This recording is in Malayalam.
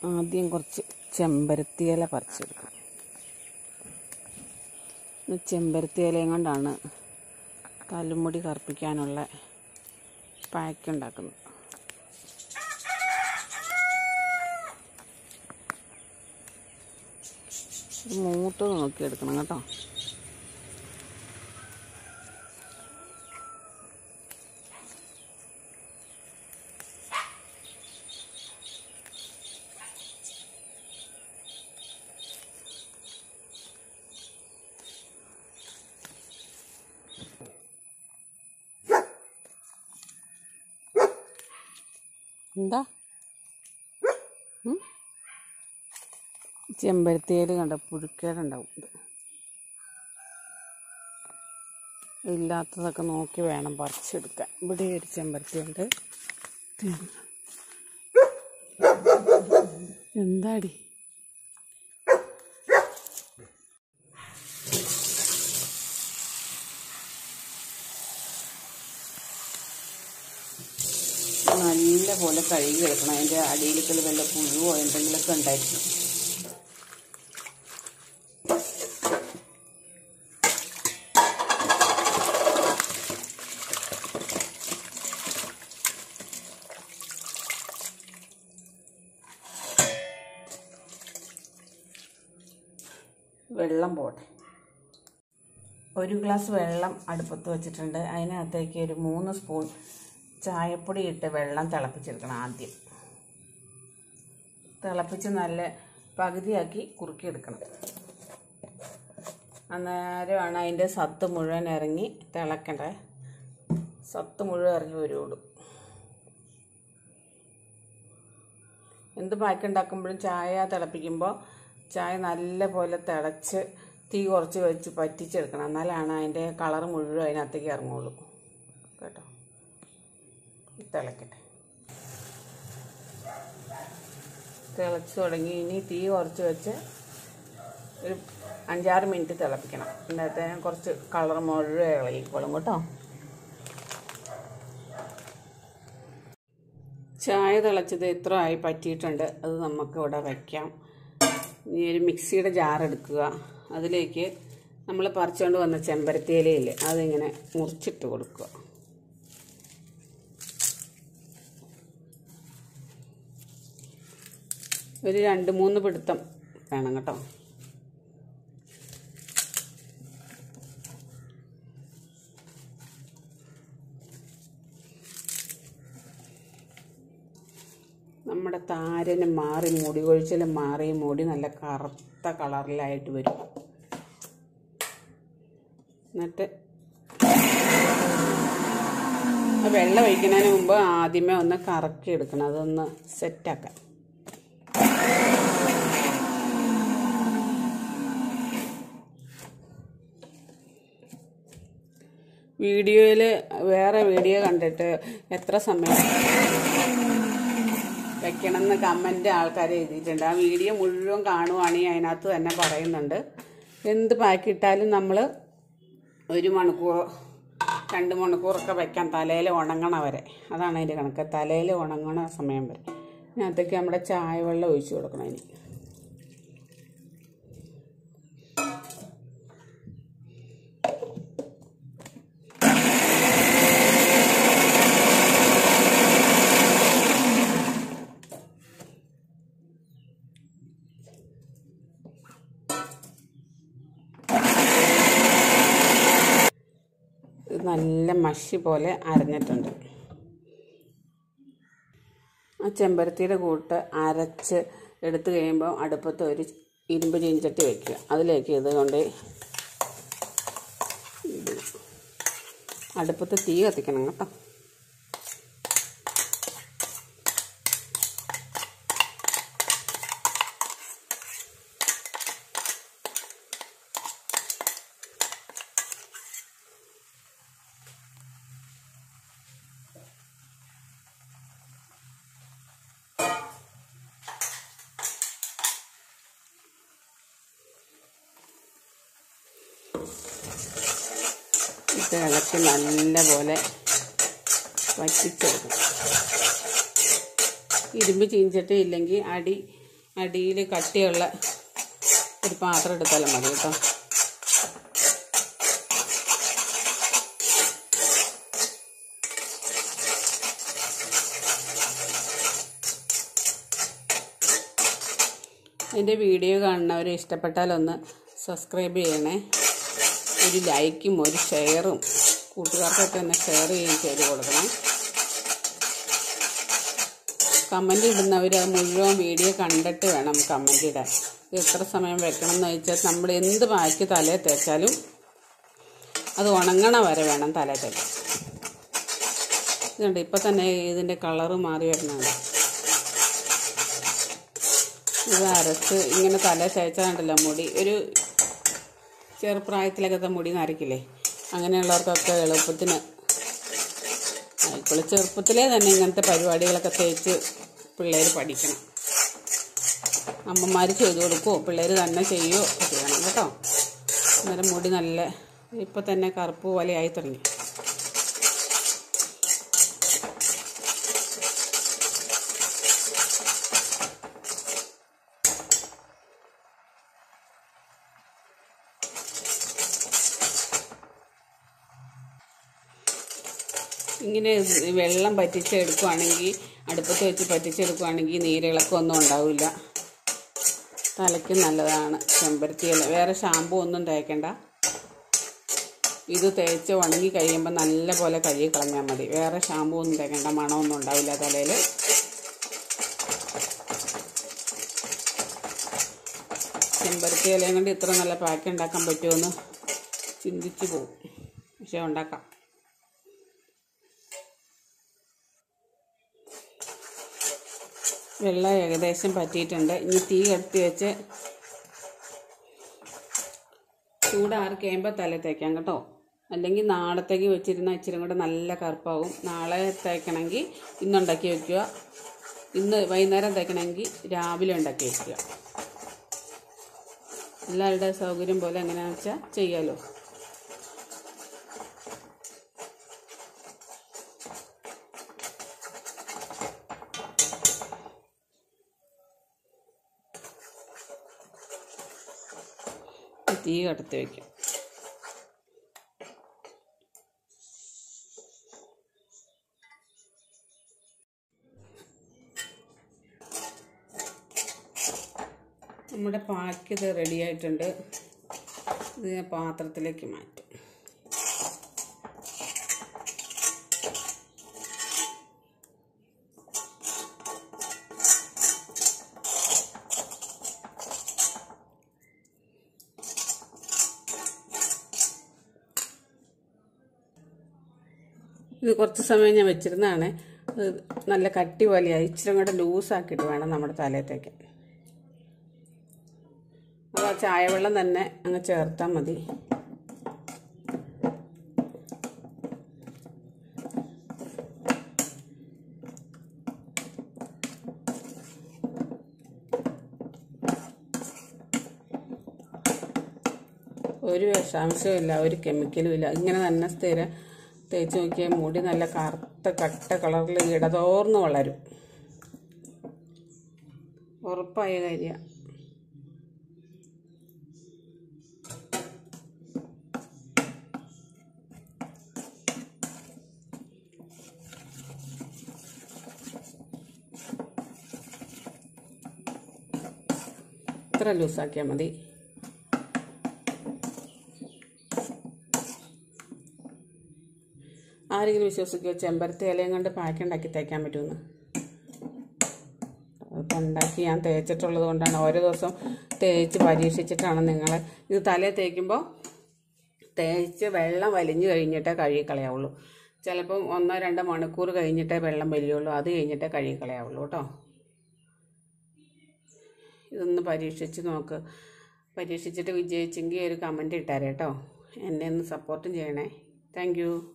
ആദ്യം കുറച്ച് ചെമ്പരത്തി ഇല പറിച്ചെടുക്കും ഇത് ചെമ്പരത്തി ഇലയും കൊണ്ടാണ് തലമുടി കറുപ്പിക്കാനുള്ള പാക്ക് ഉണ്ടാക്കുന്നത് ഇത് മൂത്തത് നോക്കിയെടുക്കണം കേട്ടോ എന്താ ഉം? ചെമ്പരത്തിയിൽ കണ്ട പുഴുക്കേടുണ്ടാവും ഇത് ഇല്ലാത്തതൊക്കെ നോക്കി വേണം പറിച്ചെടുക്കാൻ ഇവിടെ ഒരു ചെമ്പരത്തി ഉണ്ട് എന്താടി നല്ല പോലെ കഴുകി എടുക്കണം അതിൻ്റെ അടിയിലേക്കുള്ള വല്ല പുഴുവോ എന്തെങ്കിലുമൊക്കെ ഉണ്ടായിരിക്കും വെള്ളം പോട്ടെ ഒരു ഗ്ലാസ് വെള്ളം അടുപ്പത്ത് വെച്ചിട്ടുണ്ട് അതിനകത്തേക്ക് ഒരു മൂന്ന് സ്പൂൺ ചായപ്പൊടി ഇട്ട് വെള്ളം തിളപ്പിച്ചെടുക്കണം ആദ്യം തിളപ്പിച്ച് നല്ല പകുതിയാക്കി കുറുക്കിയെടുക്കണം അന്നേരമാണ് അതിൻ്റെ സത്ത് മുഴുവൻ ഇറങ്ങി തിളക്കണ്ടേ സത്ത് മുഴുവൻ ഇറങ്ങി വരുള്ളൂ എന്ത് പാക്ക് ഉണ്ടാക്കുമ്പോഴും ചായ തിളപ്പിക്കുമ്പോൾ ചായ നല്ല പോലെ തിളച്ച് തീ കുറച്ച് വെച്ച് പറ്റിച്ചെടുക്കണം എന്നാലാണ് അതിൻ്റെ കളർ മുഴുവൻ അതിനകത്തേക്ക് ഇറങ്ങുള്ളൂ കേട്ടോ തിളക്കട്ടെ തിളച്ച് തുടങ്ങി ഇനി തീ കുറച്ച് വെച്ച് ഒരു അഞ്ചാറ് മിനിറ്റ് തിളപ്പിക്കണം എന്നിട്ട് കുറച്ച് കളർ മുഴുവൻ ഇളകിക്കോളും കേട്ടോ ചായ തിളച്ചത് ഇത്ര ആയി പറ്റിയിട്ടുണ്ട് അത് നമുക്ക് ഇവിടെ വയ്ക്കാം ഇനി ഒരു മിക്സിയുടെ ജാർ എടുക്കുക അതിലേക്ക് നമ്മൾ പറിച്ചുകൊണ്ട് വന്ന ചെമ്പരത്തി ഇലയില്ലേ അതിങ്ങനെ മുറിച്ചിട്ട് കൊടുക്കുക ഒരു രണ്ട് മൂന്ന് പിടുത്തം വേണം കേട്ടോ നമ്മുടെ താരന് മാറി മുടി കൊഴിച്ചിലും മാറി മുടി നല്ല കറുത്ത കളറിലായിട്ട് വരും എന്നിട്ട് ആ വെള്ളം ഒഴിക്കുന്നതിന് മുമ്പ് ആദ്യമേ ഒന്ന് കറക്കി എടുക്കണം അതൊന്ന് സെറ്റാക്കാൻ വീഡിയോയിൽ വേറെ വീഡിയോ കണ്ടിട്ട് എത്ര സമയം വെക്കണം എന്ന് കമൻറ്റ് ആൾക്കാർ എഴുതിയിട്ടുണ്ട് ആ വീഡിയോ മുഴുവൻ കാണുവാണെങ്കിൽ അതിനകത്ത് തന്നെ പറയുന്നുണ്ട് എന്ത് പാക്കിട്ടാലും നമ്മൾ ഒരു മണിക്കൂർ രണ്ട് മണിക്കൂറൊക്കെ വെക്കാം തലയിൽ ഉണങ്ങണ വരെ അതാണ് അതിൻ്റെ കണക്ക് തലയിൽ ഉണങ്ങണ സമയം വരെ ഇതിനകത്തേക്ക് നമ്മുടെ ചായ വെള്ളം ഒഴിച്ചു കൊടുക്കണം ഇനി ഇത് നല്ല മഷി പോലെ അരഞ്ഞിട്ടുണ്ട് ആ ചെമ്പരത്തിയുടെ കൂട്ട് അരച്ച് എടുത്തു കഴിയുമ്പോൾ അടുപ്പത്ത് ഒരു ഇരുമ്പ് ചീഞ്ചട്ടി വെക്കുക അതിലേക്ക് ഇത് കൊണ്ട് ഇടുക. അടുപ്പത്ത് തീ കത്തിക്കണം കേട്ടോ ഇത് ഇളക്കി നല്ല പോലെ വറ്റിച്ചെടുക്കും ഇരുമ്പ് ചീഞ്ചട്ടി ഇല്ലെങ്കിൽ അടി അടിയിൽ കട്ടിയുള്ള ഒരു പാത്രം എടുത്താലും മതി കേട്ടോ എൻ്റെ വീഡിയോ കാണുന്നവരെ ഇഷ്ടപ്പെട്ടാലൊന്ന് സബ്സ്ക്രൈബ് ചെയ്യണേ ഒരു ലൈക്കും ഒരു ഷെയറും കൂട്ടുകാർക്കൊക്കെ ഒന്ന് ഷെയർ ചെയ്യുകയും ചെയ്ത് കൊടുക്കണം കമൻ്റ് ഇടുന്നവർ അത് മുഴുവൻ വീഡിയോ കണ്ടിട്ട് വേണം കമൻ്റ് ഇടാൻ ഇത് എത്ര സമയം വെക്കണം എന്ന് വെച്ചാൽ നമ്മൾ എന്ത് ബാക്കി തലയിൽ തേച്ചാലും അത് ഉണങ്ങണ വരെ വേണം തല തേക്കാൻ ഇതുണ്ട് ഇപ്പം തന്നെ ഇതിൻ്റെ കളറ് മാറി വരുന്നതാണ് ഇത് അരച്ച് ഇങ്ങനെ തല തേച്ചാണ്ടല്ലോ മുടി ഒരു ചെറുപ്രായത്തിലൊക്കെ മുടി നരക്കില്ലേ അങ്ങനെയുള്ളവർക്കൊക്കെ എളുപ്പത്തിന് ഇപ്പോൾ ചെറുപ്പത്തിലേ തന്നെ ഇങ്ങനത്തെ പരിപാടികളൊക്കെ തേച്ച് പിള്ളേർ പഠിക്കണം അമ്മമാർ ചെയ്തു കൊടുക്കുമോ പിള്ളേർ തന്നെ ചെയ്യുമോ ഒക്കെ ചെയ്യണം കേട്ടോ അന്നേരം മുടി നല്ല ഇപ്പോൾ തന്നെ കറുപ്പ് പോലെ ആയി തുടങ്ങി ഇങ്ങനെ വെള്ളം പറ്റിച്ചെടുക്കുവാണെങ്കിൽ അടുപ്പത്ത് വെച്ച് പറ്റിച്ചെടുക്കുവാണെങ്കിൽ നീരിളക്കമൊന്നും ഉണ്ടാവില്ല തലയ്ക്ക് നല്ലതാണ് ചെമ്പരത്തി ഇല വേറെ ഷാമ്പു ഒന്നും തേക്കണ്ട ഇത് തേച്ച് ഉണങ്ങി കഴിയുമ്പോൾ നല്ല പോലെ കഴുകി കളഞ്ഞാൽ മതി വേറെ ഷാമ്പു ഒന്നും തേക്കണ്ട മണമൊന്നും ഉണ്ടാവില്ല തലയിൽ ചെമ്പരത്തി ഇലയും കൊണ്ട് ഇത്ര നല്ല പാക്ക് ഉണ്ടാക്കാൻ പറ്റുമെന്ന് ചിന്തിച്ചു പോകും പക്ഷെ ഉണ്ടാക്കാം വെള്ളം ഏകദേശം പറ്റിയിട്ടുണ്ട് ഇനി തീ കടത്തി വെച്ച് ചൂടാറി കഴിയുമ്പോൾ തല തേക്കാം കേട്ടോ അല്ലെങ്കിൽ നാളത്തേക്ക് വെച്ചിരുന്ന ഇച്ചിരി കൂടെ നല്ല കറുപ്പാവും നാളെ തേക്കണമെങ്കിൽ ഇന്നുണ്ടാക്കി വെക്കുക ഇന്ന് വൈകുന്നേരം തേക്കണമെങ്കിൽ രാവിലെ ഉണ്ടാക്കി വെക്കുക എല്ലാവരുടെ സൗകര്യം പോലെ എങ്ങനെയാണെന്ന് വെച്ചാൽ ചെയ്യാമല്ലോ തീ കടത്തി വയ്ക്കും നമ്മുടെ പാക്ക് ഇത് റെഡി ആയിട്ടുണ്ട് ഇത് ഞാൻ പാത്രത്തിലേക്ക് മാറ്റും ഇത് കുറച്ച് സമയം ഞാൻ വെച്ചിരുന്നതാണ് ഇത് നല്ല കട്ടി പോലെയായി ഇച്ചിരി കൂടെ ലൂസാക്കിയിട്ട് വേണം നമ്മുടെ തലയത്തേക്ക് അത് ആ ചായവെള്ളം തന്നെ അങ്ങ് ചേർത്താൽ മതി ഒരു വിഷാംശവും ഇല്ല ഒരു കെമിക്കലും ഇല്ല ഇങ്ങനെ തന്നെ സ്ഥിരം തേച്ച് നോക്കിയാൽ മുടി നല്ല കറുത്ത കട്ട കളറിൽ ഇടതോർന്ന് വളരും ഉറപ്പായ കാര്യമാണ് ഇത്ര ലൂസാക്കിയാൽ മതി ആരെങ്കിലും വിശ്വസിക്കുമോ ചെമ്പരത്തി ഇലയും കൊണ്ട് പാക്ക് ഉണ്ടാക്കി തേക്കാൻ പറ്റുമെന്ന് അതിപ്പോൾ ഉണ്ടാക്കി ഞാൻ തേച്ചിട്ടുള്ളത് കൊണ്ടാണ് ഓരോ ദിവസം തേച്ച് പരീക്ഷിച്ചിട്ടാണ് നിങ്ങളെ ഇത് തലയിൽ തേക്കുമ്പോൾ തേച്ച് വെള്ളം വലിഞ്ഞു കഴിഞ്ഞിട്ടേ കഴുകി കളയാവുള്ളൂ ചിലപ്പം ഒന്നോ രണ്ടോ മണിക്കൂർ കഴിഞ്ഞിട്ടേ വെള്ളം വലിയുള്ളൂ അത് കഴിഞ്ഞിട്ടേ കഴുകി കളയാവുള്ളൂ കേട്ടോ ഇതൊന്ന് പരീക്ഷിച്ച് നോക്ക് പരീക്ഷിച്ചിട്ട് വിജയിച്ചെങ്കിൽ ഒരു കമൻറ്റ് ഇട്ടാരേ കേട്ടോ എന്നെ ഒന്ന് സപ്പോർട്ടും ചെയ്യണേ താങ്ക്